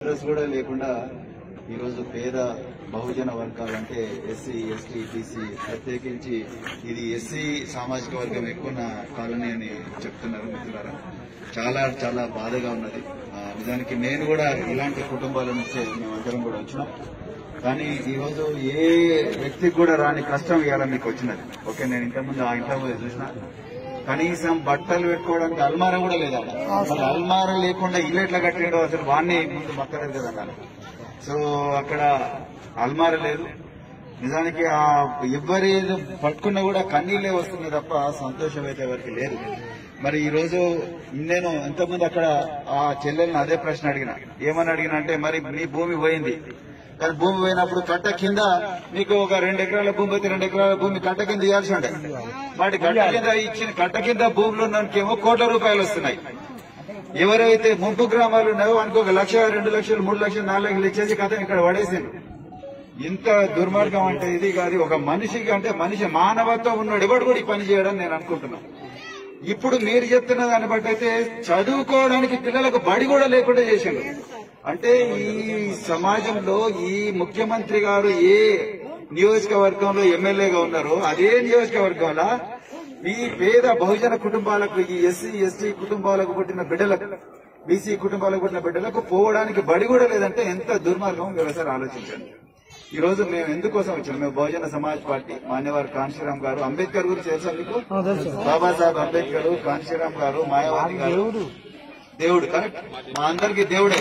Address కూడా లేకుండా ఈరోజు పేద బహుజన వర్గాలంటే ఎస్సీ ఎస్టీ బీసీ ప్రత్యేకించి ఇది ఎస్సీ సామాజిక వర్గం ఎక్కువ ఉన్న కాలనీ అని చెప్తున్నారు మిత్రులారా చాలా చాలా బాధగా ఉన్నది ఆ, నిజానికి నేను కూడా ఇలాంటి కుటుంబాల నుంచే మేమందరం కూడా వచ్చినాం కానీ ఈ రోజు ఏ వ్యక్తికి కూడా రాని కష్టం ఇవాళ మీకు వచ్చినది ఓకే నేను ఇంతకుముందు ఆ ఇంట్లో పోయి చూసిన కనీసం బట్టలు పెట్టుకోవడానికి అల్మారా కూడా లేదా అసలు అల్మారా లేకుండా ఇల్లు ఎట్లా కట్టిండో అసలు వాడిని ముందు మక్కలేదు కదా అన్నారు సో అక్కడ అల్మారా లేదు నిజానికి ఆ ఎవరి పట్టుకున్నా కూడా కన్నీళ్ళే వస్తుంది తప్ప సంతోషం అయితే ఎవరికి లేదు మరి ఈ రోజు నేను ఎంతమంది అక్కడ ఆ చెల్లెల్ని అదే ప్రశ్న అడిగిన ఏమని అడిగిన అంటే మరి మీ భూమి పోయింది కానీ భూమి పోయినప్పుడు కట్ట కింద మీకు ఒక రెండు ఎకరాల భూమి అయితే రెండు ఎకరాల భూమి కట్ట కింద ఇవ్వాల్సి ఉంటాయి వాటి కట్ట కింద ఇచ్చిన కట్ట కింద భూములు ఉన్నకేమో కోట్ల రూపాయలు వస్తున్నాయి ఎవరైతే ముంపు గ్రామాలు ఉన్నాయో వానికి ఒక లక్ష రెండు లక్షలు మూడు లక్షలు నాలుగు లక్షలు ఇచ్చేసి కథ ఇక్కడ పడేసిండు ఇంత దుర్మార్గం అంటే ఇది కాదు ఒక మనిషికి అంటే మనిషి మానవత్వం ఉన్నాడు ఎవడు కూడా ఈ పని చేయడం నేను అనుకుంటున్నాను ఇప్పుడు మీరు చెప్తున్న దాన్ని బట్టి అయితే చదువుకోవడానికి పిల్లలకు బడి కూడా లేకుండా చేసిండు అంటే ఈ సమాజంలో ఈ ముఖ్యమంత్రి గారు ఏ నియోజకవర్గంలో ఎమ్మెల్యేగా ఉన్నారో అదే నియోజకవర్గంలో ఈ పేద బహుజన కుటుంబాలకు ఈ ఎస్సీ ఎస్టీ కుటుంబాలకు పుట్టిన బిడ్డలకు బీసీ కుటుంబాలకు పుట్టిన బిడ్డలకు పోవడానికి బడి కూడా లేదంటే ఎంత దుర్మార్గం మీరు ఒకసారి ఆలోచించండి ఈ రోజు మేము ఎందుకోసం వచ్చాం మేము బహుజన సమాజ్ పార్టీ మాన్యవారు కాంశీరామ్ గారు అంబేద్కర్ గురించి తెలుసా మీకు బాబాసాహెబ్ అంబేద్కర్ కాంశీరామ్ గారు మాయావతి గారు దేవుడు కరెక్ట్ మా అందరికి దేవుడే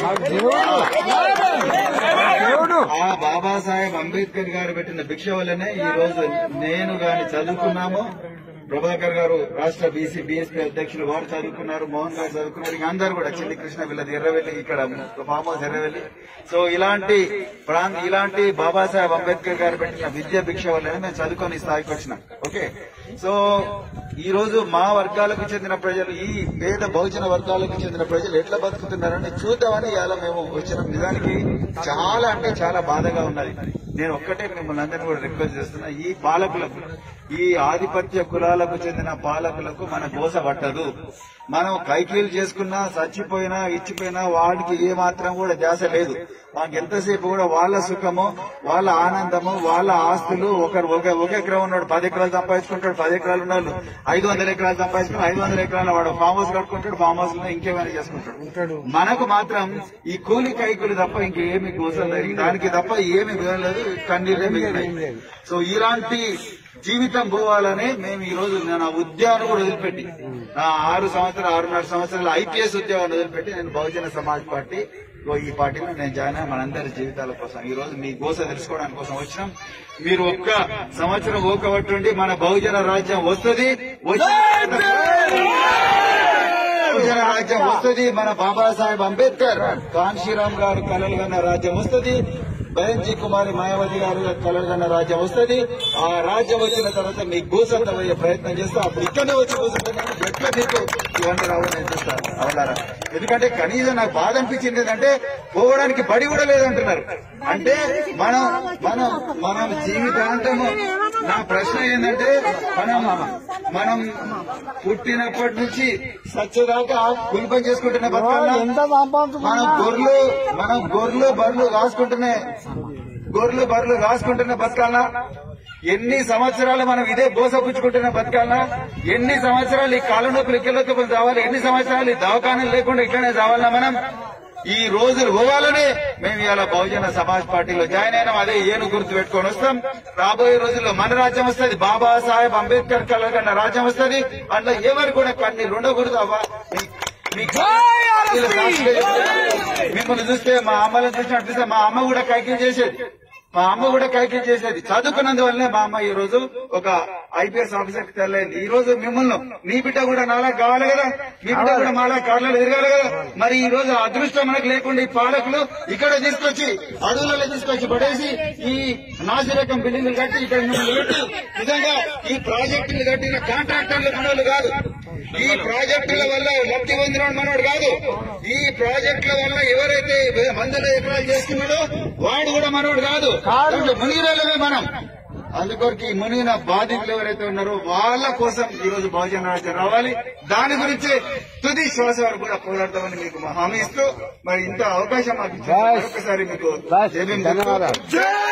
ఆ బాబాసాహెబ్ అంబేద్కర్ గారు పెట్టిన భిక్ష వల్లనే ఈ రోజు నేను గాని చదువుకున్నాము ప్రభాకర్ గారు రాష్ట్ర బీసీ బీఎస్పీ అధ్యక్షులు వారు చదువుకున్నారు మోహన్ గారు చదువుకున్నారు ఇంకా అందరు కూడా చెల్లి కృష్ణ వీళ్ళది ఎర్రవెల్లి ఇక్కడ ఫామ్ హౌస్ ఎర్రవెల్లి సో ఇలాంటి ప్రాంత ఇలాంటి బాబాసాహెబ్ అంబేద్కర్ గారు పెట్టిన విద్యా భిక్ష వల్లనే మేము చదువుకొని ఈ స్థాయికి వచ్చినాం ఓకే సో ఈ రోజు మా వర్గాలకు చెందిన ప్రజలు ఈ పేద బహుజన వర్గాలకు చెందిన ప్రజలు ఎట్లా బతుకుతున్నారని చూద్దామని ఇవాళ మేము వచ్చినాం నిజానికి చాలా అంటే చాలా బాధగా ఉన్నది నేను ఒక్కటే మిమ్మల్ని అందరినీ కూడా రిక్వెస్ట్ చేస్తున్నా ఈ పాలకులకు ఈ ఆధిపత్య కులాలకు చెందిన పాలకులకు మన గోస పట్టదు మనం కైకీలు చేసుకున్నా చచ్చిపోయినా ఇచ్చిపోయినా వాడికి ఏ మాత్రం కూడా ధ్యాస లేదు మాకు ఎంతసేపు కూడా వాళ్ళ సుఖము వాళ్ళ ఆనందము వాళ్ళ ఆస్తులు ఒకరు ఒక ఒక ఎకరం ఉన్నాడు పది ఎకరాలు సంపాదించుకుంటాడు పది ఎకరాలు ఉన్నాడు ఐదు వందల ఎకరాలు సంపాదించుకుని ఐదు వందల ఎకరాల వాడు ఫామ్ హౌస్ కట్టుకుంటాడు ఫామ్ హౌస్ లో ఇంకేమైనా చేసుకుంటాడు మనకు మాత్రం ఈ కూలి కైకులు తప్ప ఇంకేమి గోసలు లేదు దానికి తప్ప ఏమి మిగలేదు కన్నీళ్ళే మిగిలినాయి సో ఇలాంటి జీవితం పోవాలని మేము ఈ రోజు నా ఉద్యోగాన్ని కూడా వదిలిపెట్టి నా ఆరు సంవత్సరాలు ఆరున్నర సంవత్సరాలు ఐపీఎస్ ఉద్యోగాన్ని వదిలిపెట్టి నేను బహుజన సమాజ్ పార్టీ ఇగో ఈ పార్టీలో నేను జాయిన్ అయ్యి మనందరి జీవితాల కోసం ఈ రోజు మీ గోస తెలుసుకోవడానికి కోసం వచ్చినాం మీరు ఒక్క సంవత్సరం ఓకబట్టుండి మన బహుజన రాజ్యం వస్తుంది బహుజన రాజ్యం వస్తుంది మన బాబాసాహెబ్ అంబేద్కర్ కాన్షీరామ్ గారు కలలు కన్న రాజ్యం వస్తుంది బెంజీ కుమారి మాయావతి గారు కలలు కన్న రాజ్యం వస్తుంది ఆ రాజ్యం వచ్చిన తర్వాత మీ గూసంత పోయే ప్రయత్నం చేస్తా అప్పుడు ఇక్కడనే వచ్చి కూర్చుంటున్నాను ఎట్లా మీకు ఇవన్నీ రావు నేను చూస్తాను అవునారా ఎందుకంటే కనీసం నాకు బాధ అనిపించింది ఏంటంటే పోవడానికి బడి కూడా లేదంటున్నారు అంటే మనం మనం మనం జీవితాంతము నా ప్రశ్న ఏంటంటే మనం మనం పుట్టినప్పటి నుంచి సత్యదాకా కూలి పని చేసుకుంటున్న బతకాలా మనం గొర్రెలు మనం గొర్రెలు బర్రెలు రాసుకుంటూనే గొర్రెలు బర్రెలు రాసుకుంటున్న బతకాలనా ఎన్ని సంవత్సరాలు మనం ఇదే బోస పుచ్చుకుంటున్న బతకాలనా ఎన్ని సంవత్సరాలు ఈ కాళ్ళ నొప్పులు ఇక్కలతో రావాలి ఎన్ని సంవత్సరాలు ఈ దవాఖానలు లేకుండా ఇట్లనే రావాలన్నా మనం ఈ రోజులు పోవాలని మేము ఇవాళ బహుజన సమాజ్ పార్టీలో జాయిన్ అయినాం అదే ఏను గుర్తు పెట్టుకొని వస్తాం రాబోయే రోజుల్లో మన రాజ్యం వస్తుంది బాబా సాహెబ్ అంబేద్కర్ కలగన్న రాజ్యం వస్తుంది అందులో ఎవరు కూడా కన్నీ ఉండకూడదు అవ్వ మీ- మీ- మిమ్మల్ని చూస్తే మా అమ్మలను చూసినట్టు చూస్తే మా అమ్మ కూడా కైకిల్ చేసేది మా అమ్మ కూడా కైకిల్ చేసేది చదువుకున్నందువల్లనే మా అమ్మ ఈ రోజు ఒక ఐపీఎస్ ఆఫీసర్ తెల్లైంది ఈ రోజు మిమ్మల్ని నీ బిడ్డ కూడా నాలా కావాలి కదా మీ బిడ్డ కూడా మాలా కార్లలో తిరగాలి కదా మరి ఈ రోజు ఆ అదృష్టం మనకు లేకుండా ఈ పాలకులు ఇక్కడ తీసుకొచ్చి అడవులలో తీసుకొచ్చి పడేసి ఈ నాసిరకం బిల్డింగ్లు కట్టి ఇక్కడ మిమ్మల్ని పెట్టి నిజంగా ఈ ప్రాజెక్టులు కట్టిన కాంట్రాక్టర్లు మనోళ్ళు కాదు ఈ ప్రాజెక్టుల వల్ల లబ్ధి పొందిన మనోడు కాదు ఈ ప్రాజెక్టుల వల్ల ఎవరైతే వందల ఎకరాలు చేసుకున్నాడో వాడు కూడా మనోడు కాదు మునిగిరేలమే మనం అందుకొరకు మునిగిన బాధితులు ఎవరైతే ఉన్నారో వాళ్ళ కోసం ఈ రోజు బహుజన రాజ్యం రావాలి దాని గురించి తుది శ్వాస వరకు కూడా పోరాడతామని మీకు మా హామీ ఇస్తూ మరి ఇంత అవకాశం మాకు ఇచ్చిన బస్. మరొకసారి మీకు బస్. జై భీమ్ ధన్యవాదాలు. జై